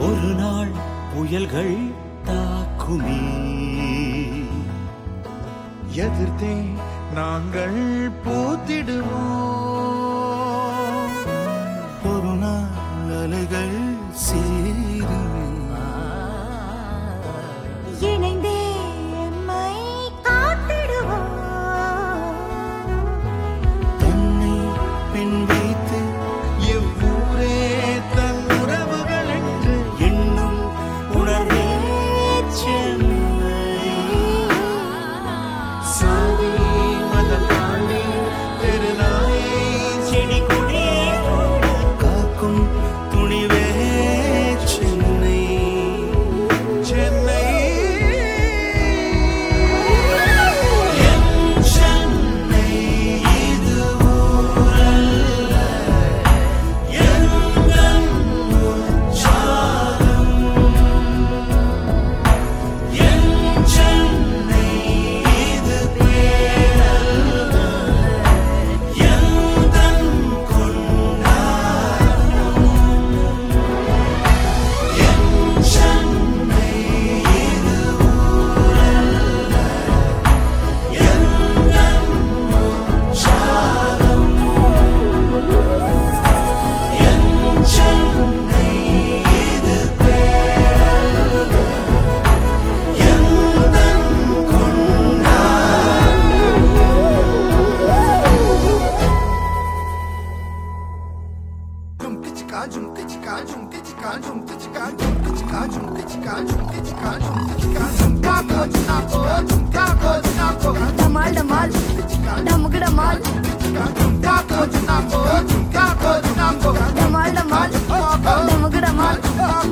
ஒரு நாள் புயல்கள் தாக்குமே எதிர்த்தே நாங்கள் பூத்திடுவோம் ஒரு நாள் அலைகள் சேருமே இணைந்தே எம்மை காத்திடுவோம் தன்னை பின் வைத்து எவ்வூரே தன் உறவுகள் என்று எண்ணும் உணர்வே சென்னை சாதி மதம் தாண்டி தெருநாயை செடி கொடியே காக்கும் துணிவே சென்னை சென்னை சென்னை இது ஊரல்ல எங்கள் உற்சாகம் என் சென்னை இது பேரல்ல எந்தன் கொண்டாட்டம் என் சென்னை இது ஊரல்ல எங்கள் உற்சாகம் என் சென்னை இது பேரல்ல எந்தன் டமால் டமால் டமுக்கு டமால் டமால் டமால் டமுக்கு டமால்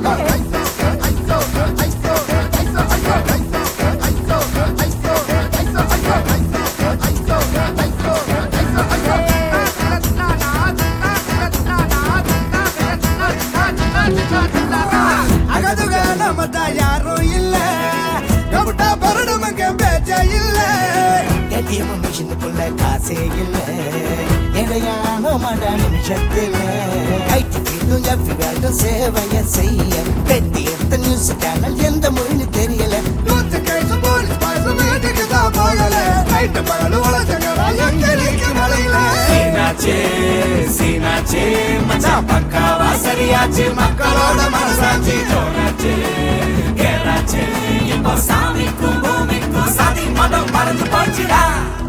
அகதுக நம்ம தான் யாரும் இல்ல கபட்டா பரடும் அங்க பேச்ச இல்ல ஏடிஎம் மிஷினுக்குள்ள காசே இல்ல எதையான மட நிமிஷத்துல ஐடிக்கும் எஃபிகாட்டும் சேவைய செய்ய பெட்டி எத்த நியூஸ் சேனல் எந்த மொழி தெரியல நூத்து கைசு போலீஸ் பாய்சு வீட்டுக்கு தான் போகல நைட்டு பகல் உழைச்சங்களா எங்களுக்கு மழையில சீனாச்சே சீனாச்சே மச்சான் பக்காவா சரியாச்சு மக்களோட மனசாச்சு ஜோராச்சே கேராச்சே இப்போ சாமிக்கும் பூமிக்கும் சாதி மதம் மறந்து போச்சுடா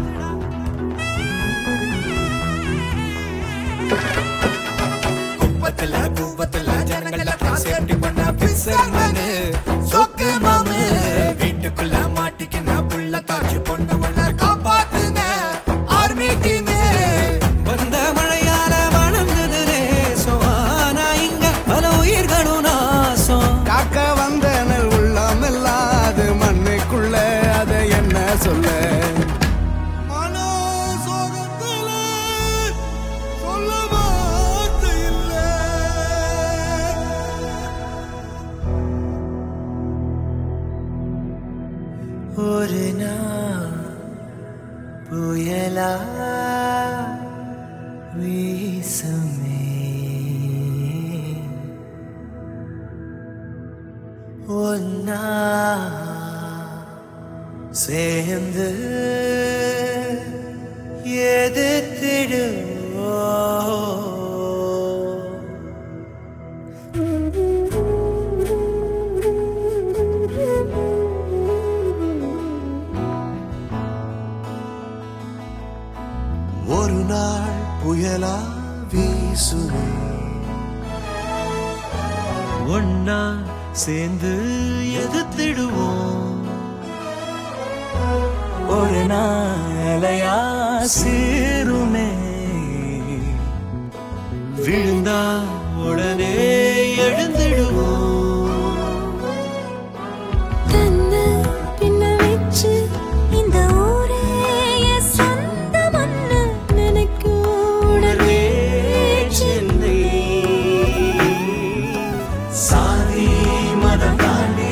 குப்பத்துல குப்பத்துல ஜனங்கள சேஃப்டி பண்ண பிசர்மனு சொக்கு மாமு வீட்டுக்குள்ள மாட்டிக்கின புள்ள காட்சி பொண்ணு ஒண்ண காப்பாத்துன ஆர்மி டீம் வந்த மழையால வளர்ந்தது நேசம் ஆனா இங்க பல உயிர்களும் நாசம் காக்க வந்த நெல் உள்ளமெல்லாது மண்ணுக்குள்ள அதை என்ன சொல்ல மனோ சோகத்துல சொல்ல வார்த்தை இல்லை ஒரு நாள் புயலா வீசுமே ஒன்னா சேர்ந்து எதிர்த்திடுவோம் ஒரு நாள் புயலா வீசுவே ஒன்னா சேர்ந்து எதிர்த்திடுவோம் ஒரு நாளையா சீருமே விழுந்தா உடனே எழுந்திடுவோம் தன்னை பின்ன வச்சு இந்த ஊரே என் சொந்த மண்ணு நினைக்க உடனே சென்னை சாதி மதம் தாண்டி